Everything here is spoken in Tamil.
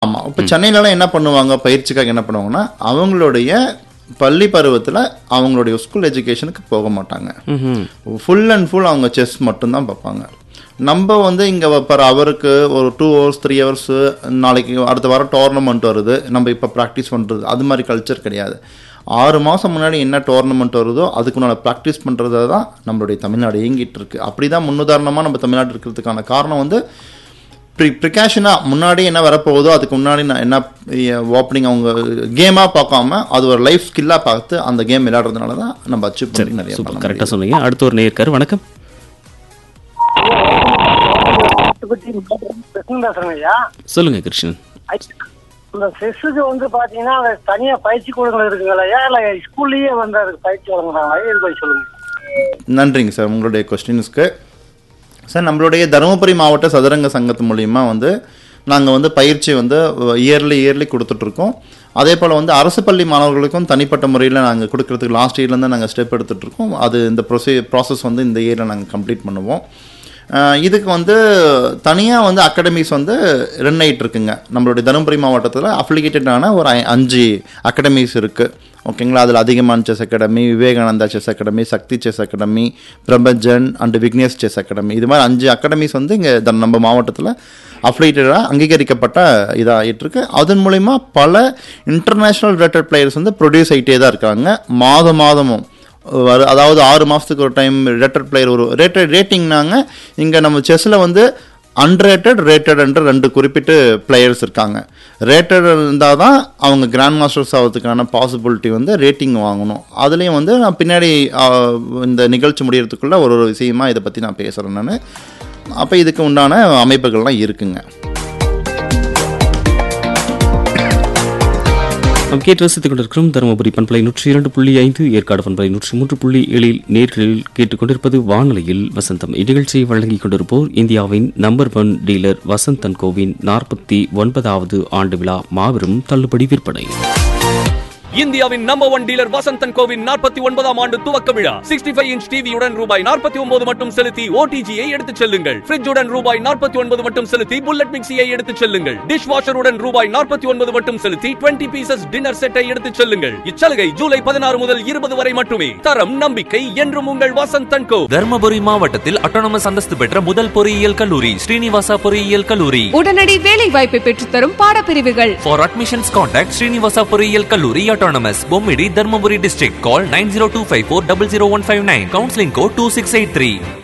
ஆமா இப்போ சென்னையிலலாம் என்ன பண்ணுவாங்க பயிற்சிக்காக என்ன பண்ணுவாங்கன்னா அவங்களுடைய பள்ளி பருவத்துல அவங்களுடைய ஸ்கூல் எஜுகேஷனுக்கு போக மாட்டாங்க ம்ஹும். ஃபுல் அண்ட் ஃபுல் அவங்க செஸ் மட்டும்தான் பார்ப்பாங்க நம்ம வந்து இங்கே பர் அவருக்கு ஒரு டூ ஹவர்ஸ் த்ரீ ஹவர்ஸ் நாளைக்கு அடுத்த வாரம் டோர்னமெண்ட் வருது நம்ம இப்போ ப்ராக்டிஸ் பண்ணுறது அது மாதிரி கல்ச்சர் கிடையாது ஆறு மாதம் முன்னாடி என்ன டோர்னமெண்ட் வருதோ அதுக்குண்டான ப்ராக்டிஸ் பண்ணுறத தான் நம்மளுடைய தமிழ்நாடு இயங்கிட்டு இருக்கு அப்படி தான் முன்னுதாரணமாக நம்ம தமிழ்நாடு இருக்கிறதுக்கான காரணம் வந்து ப்ரி ப்ரிகாஷனாக முன்னாடி என்ன வரப்போகுதோ அதுக்கு முன்னாடி நான் என்ன ஓப்பனிங் அவங்க கேமாக பார்க்காம அது ஒரு லைஃப் ஸ்கில்லாக பார்த்து அந்த கேம் விளையாடுறதுனால தான் நம்ம அச்சீவ் பண்ணி நிறைய பண்ண சூப்பர் முடியும். கரெக்டாக சொன்னீங்க அடுத்த ஒரு நேர்கார் வணக்கம் கிருஷ்ணன் பேசுறேங்க ஐயா சொல்லுங்க கிருஷ்ணன் இந்த செஸ்ஸுக்கு வந்து பாத்தீங்கன்னா அது தனியா பயிற்சி கூடங்கள் இருக்குங்களா ஐயா இல்ல ஸ்கூல்லயே வந்து அதுக்கு பயிற்சி வழங்குறாங்களா இது கொஞ்சம் சொல்லுங்க நன்றிங்க சார் உங்களுடைய கொஸ்டின்ஸ்க்கு சார் நம்மளுடைய தருமபுரி மாவட்ட சதுரங்க சங்கத்து மூலியமா வந்து நாங்கள் வந்து பயிற்சி வந்து இயர்லி இயர்லி கொடுத்துட்ருக்கோம் அதே போல் வந்து அரசு பள்ளி மாணவர்களுக்கும் தனிப்பட்ட முறையில் நாங்கள் கொடுக்கறதுக்கு லாஸ்ட் இயர்லேருந்து நாங்கள் ஸ்டெப் எடுத்துட்ருக்கோம் அது இந்த ப்ரொசீ ப்ராசஸ் வந்து இந்த இயரில் நாங்கள் கம்ப்ளீட் பண்ணுவோம் அஹ் இதுக்கு வந்து தனியாக வந்து அகாடமிஸ் வந்து ரன் ஆயிட்டு இருக்குங்க நம்மளுடைய தருமபுரி மாவட்டத்தில் அஃபிலிகேட்டடான ஒரு ஐ- அஞ்சு அகாடமிஸ் இருக்குது ஓகேங்களா அதில் Adhigaman chess academy Vivekananda chess academy Sakthi chess academy Prabhanjan and Vignesh chess academy இது மாதிரி அஞ்சு அகாடமிஸ் வந்து இங்கே நம்ம மாவட்டத்தில் அஃபிலியேட்டடாக அங்கீகரிக்கப்பட்ட இதாக ஆகிட்டு இருக்கு அதன் மூலிமா பல இன்டர்நேஷ்னல் ரேட்டட் பிளேயர்ஸ் வந்து ப்ரொடியூஸ் ஆகிட்டே தான் இருக்காங்க மாதம் மாதமும் வரு அதாவது ஆறு மாதத்துக்கு ஒரு டைம் ரேட்டட் பிளேயர் ஒரு ரேட்டட் ரேட்டிங்னாங்க இங்கே நம்ம செஸ்ஸில் வந்து அன்ரேட்டட் ரேட்டட் என்ற ரெண்டு குறிப்பிட்டு பிளேயர்ஸ் இருக்காங்க ரேட்டட் இருந்தால் தான் அவங்க கிராண்ட் மாஸ்டர்ஸ் ஆகிறதுக்கான பாசிபிலிட்டி வந்து ரேட்டிங் வாங்கணும் அதுலேயும் வந்து நான் பின்னாடி ஆ, இந்த நிகழ்ச்சி முடியறதுக்குள்ள ஒரு ஒரு விஷயமா இதை பற்றி நான் பேசுகிறேன் நான் அப்போ இதுக்கு உண்டான அமைப்புகள்லாம் இருக்குங்க நாம் கேட்டு ரசித்துக் கொண்டிருக்கிறோம் தருமபுரி பண்பலை நூற்றி இரண்டு புள்ளி ஐந்து ஏற்காடு பண்பலை நூற்றி மூன்று புள்ளி ஏழில் நேர்களில் கேட்டுக்கொண்டிருப்பது வானொலியில் வசந்தம் இந்நிகழ்ச்சியை வழங்கிக் கொண்டிருப்போர் இந்தியாவின் நம்பர் ஒன் டீலர் வசந்தன் கோவின் நாற்பத்தி ஒன்பதாவது ஆண்டு விழா மாபெரும் தள்ளுபடி விற்பனை இந்தியாவின் நம்பர் ஒன் டீலர் வசந்தன் கோவின் நாற்பத்தி ஒன்பதாம் ஆண்டு துவக்க விழா சிக்ஸ்டி ஃபைவ் இன்ச் டிவியுடன் ரூபாய் நாற்பத்தி ஒன்பது மட்டும் செலுத்தி ஓடிஜியை எடுத்துச் செல்லுங்கள் ஃப்ரிட்ஜுடன் ரூபாய் நாற்பத்தி ஒன்பது மட்டும் செலுத்தி புல்லட் மிக்சியை எடுத்துச் செல்லுங்கள் டிஷ் வாஷருடன் ரூபாய் நாற்பத்தி ஒன்பது மட்டும் செலுத்தி டுவெண்ட்டி பீசஸ் டின்னர் செட்டை எடுத்துச் செல்லுங்கள் இச்சலுகை ஜூலை பதினாறு முதல் இருபது வரை மட்டுமே தரம் நம்பிக்கை என்றும் உங்கள் வசந்தன் கோ தர்மபுரி மாவட்டத்தில் அட்டானமஸ் அந்தஸ்து பெற்ற முதல் பொறியியல் கல்லூரி ஸ்ரீனிவாசா பொறியியல் கல்லூரி உடனடி வேலை வாய்ப்பை பெற்றுத்தரும் பாடப்பிரிவுகள் ஃபார் அட்மிஷன்ஸ் கான்டாக்ட் ஸ்ரீனிவாசா பொறியியல் கல்லூரி autonomous Bommidi Dharmapuri district call nine zero two five four double zero one five nine counselling code two six eight three